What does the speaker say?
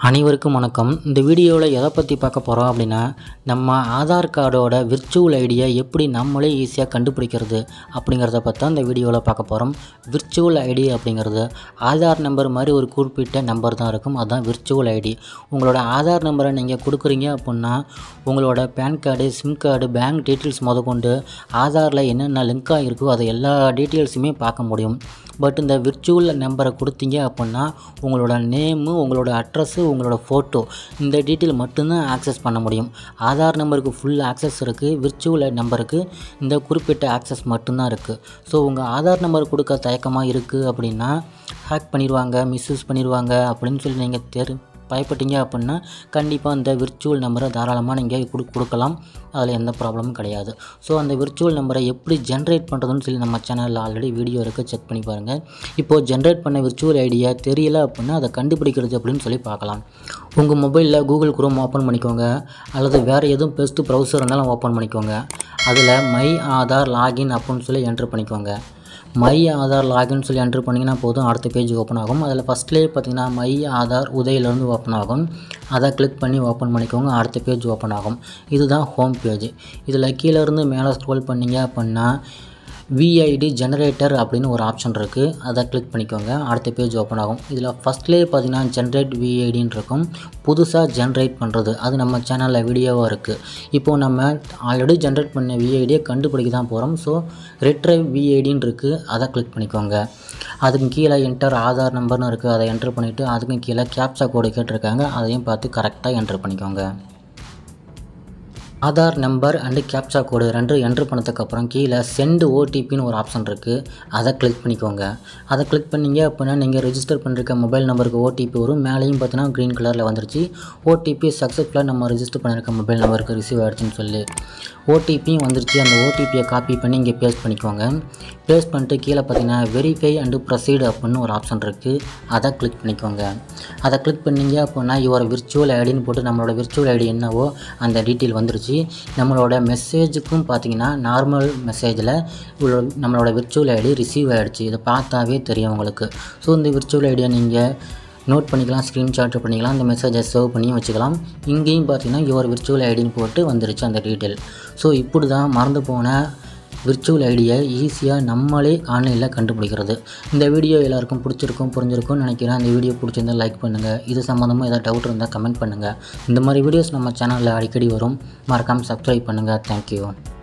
அனைவருக்கும் வணக்கம் இந்த வீடியோவில் எதை பற்றி பார்க்க போகிறோம் அப்படின்னா நம்ம ஆதார் கார்டோட விர்ச்சுவல் ஐடியை எப்படி நம்மளே ஈஸியாக கண்டுபிடிக்கிறது அப்படிங்கிறத பற்றி தான் இந்த வீடியோவில் பார்க்க போகிறோம் விர்ச்சுவல் ஐடி அப்படிங்கிறது ஆதார் நம்பர் மாதிரி ஒரு குறிப்பிட்ட நம்பர் தான் இருக்கும் அதுதான் விர்ச்சுவல் ஐடி உங்களோட ஆதார் நம்பரை நீங்கள் கொடுக்குறீங்க அப்படின்னா உங்களோட PAN card SIM card bank details முதற்கொண்டு ஆதாரில் என்னென்ன லிங்காக இருக்கோ அதை எல்லா டீட்டெயில்ஸுமே பார்க்க முடியும் பட் இந்த விர்ச்சுவல் நம்பரை கொடுத்தீங்க அப்படின்னா உங்களோட நேமு உங்களோட அட்ரஸ்ஸு உங்களோட ஃபோட்டோ இந்த டீட்டெயில் மட்டும்தான் ஆக்சஸ் பண்ண முடியும் ஆதார் நம்பருக்கு ஃபுல் ஆக்சஸ் இருக்குது விர்ச்சுவல் நம்பருக்கு இந்த குறிப்பிட்ட ஆக்சஸ் மட்டும்தான் இருக்குது ஸோ உங்கள் ஆதார் நம்பர் கொடுக்க தயக்கமாக இருக்குது அப்படின்னா ஹேக் பண்ணிடுவாங்க மிஸ்யூஸ் பண்ணிடுவாங்க அப்படின்னு சொல்லி நீங்கள் தெரு பயப்பட்டீங்க அப்படின்னா கண்டிப்பாக இந்த விர்ச்சுவல் நம்பரை தாராளமாக நீங்கள் கொடு கொடுக்கலாம் அதில் எந்த ப்ராப்ளமும் கிடையாது ஸோ அந்த விர்ச்சுவல் நம்பரை எப்படி ஜென்ரேட் பண்ணுறதுன்னு சொல்லி நம்ம சேனலில் ஆல்ரெடி வீடியோ இருக்குது செக் பண்ணி பாருங்கள் இப்போது ஜென்ரேட் பண்ண விர்ச்சுவல் ஐடியா தெரியல அப்படின்னா அதை கண்டுபிடிக்கிறது அப்படின்னு சொல்லி பார்க்கலாம் உங்கள் மொபைலில் கூகுள் குரோம் ஓப்பன் பண்ணிக்கோங்க அல்லது வேறு எதுவும் பெஸ்ட்டு ப்ரௌசர் இருந்தாலும் ஓப்பன் பண்ணிக்கோங்க அதில் மை ஆதார் லாகின் அப்படின்னு சொல்லி என்ட்ரு பண்ணிக்கோங்க மை ஆதார் லாகின் சொல்லி என்ட்ரு பண்ணிங்கன்னா போதும் அடுத்த பேஜ் ஓப்பன் ஆகும் அதில் ஃபஸ்ட்லேயே பார்த்தீங்கன்னா மை ஆதார் உதயிலேருந்து ஓப்பன் ஆகும் அதை கிளிக் பண்ணி ஓப்பன் பண்ணிக்கோங்க அடுத்த பேஜ் ஓப்பன் ஆகும் இதுதான் ஹோம் பேஜ் இதில் கீழே இருந்து மேலே ஸ்க்ரோல் பண்ணீங்க அப்படின்னா விஐடி ஜெனரேட்டர் அப்படின்னு ஒரு ஆப்ஷன் இருக்குது அதை கிளிக் பண்ணிக்கோங்க அடுத்த பேஜ் ஓப்பன் ஆகும் இதில் ஃபஸ்ட்லேயே பார்த்தீங்கன்னா ஜென்ரேட் விஐடின்னு இருக்கும் புதுசாக ஜென்ரேட் பண்ணுறது அது நம்ம சேனலில் வீடியோவாக இருக்குது இப்போது நம்ம ஆல்ரெடி ஜென்ரேட் பண்ண விஐடியை கண்டுபிடிக்க தான் போகிறோம் ஸோ ரிட்ரைவ் விஐடின்னு இருக்குது அதை கிளிக் பண்ணிக்கோங்க அதுக்கு கீழே என்டர் ஆதார் நம்பர்னு இருக்குது அதை என்டர் பண்ணிவிட்டு அதுக்கும் கீழே கேப்சா கோடு கேட்டிருக்காங்க அதையும் பார்த்து கரெக்டாக என்டர் பண்ணிக்கோங்க Aadhaar number and captcha code ரெண்டும் என்ட்ரு பண்ணதுக்கப்புறம் கீழே சென்ட் ஓடிபின்னு ஒரு ஆப்ஷன் இருக்குது அதை கிளிக் பண்ணிக்கோங்க அதை கிளிக் பண்ணிங்க அப்படின்னா நீங்கள் ரெஜிஸ்டர் பண்ணிருக்க மொபைல் நம்பருக்கு ஓடிபி வரும் மேலேயும் பார்த்தீங்கன்னா க்ரீன் கலரில் வந்துருச்சு ஓடிபி சக்ஸஸ்ஃபுல்லாக நம்ம ரெஜிஸ்டர் பண்ணிருக்க மொபைல் நம்பருக்கு ரிசீவ் ஆகிடுச்சுன்னு சொல்லி ஓடிபியும் வந்துருச்சு அந்த ஓடிபியை காப்பி பண்ணி இங்கே பேஸ்ட் பண்ணிக்கோங்க பேஸ்ட் பண்ணிட்டு கீழே பார்த்தீங்கன்னா வெரிஃபை அண்டு ப்ரொசீடு அப்படின்னு ஒரு ஆப்ஷன் இருக்குது அதை கிளிக் பண்ணிக்கோங்க அதை கிளிக் பண்ணிங்க அப்படின்னா யுவர் விர்ச்சுவல் ஐடின்னு போட்டு நம்மளோட விர்ச்சுவல் ஐடி என்னவோ அந்த டீட்டெயில் வந்துருச்சு நம்மளோட மெசேஜுக்கும் பார்த்தீங்கன்னா நார்மல் மெசேஜில் நம்மளோட விர்ச்சுவல் ஐடி ரிசீவ் ஆகிடுச்சு இதை பார்த்தாவே தெரியும் உங்களுக்கு ஸோ இந்த விர்ச்சுவல் ஐடியை நீங்கள் நோட் பண்ணிக்கலாம் ஸ்க்ரீன்ஷாட் பண்ணிக்கலாம் அந்த மெசேஜை சேவ் பண்ணியும் வச்சுக்கலாம் இங்கேயும் பார்த்தீங்கன்னா யுவர் விர்ச்சுவல் ஐடின்னு போட்டு வந்துருச்சு அந்த டீட்டெயில் ஸோ இப்படி தான் மறந்து போன விர்ச்சுவல் ஐடியை ஈஸியாக நம்மளே ஆன்லைனில் கண்டுபிடிக்கிறது இந்த வீடியோ எல்லாருக்கும் பிடிச்சிருக்கும் புரிஞ்சிருக்கும்னு நினைக்கிறேன் இந்த வீடியோ பிடிச்சிருந்தால் லைக் பண்ணுங்கள் இது சம்மந்தமாக ஏதாவது டவுட் இருந்தால் கமெண்ட் பண்ணுங்கள் இந்த மாதிரி வீடியோஸ் நம்ம சேனலில் அடிக்கடி வரும் மறக்காமல் சப்ஸ்கிரைப் பண்ணுங்கள் தேங்க்யூ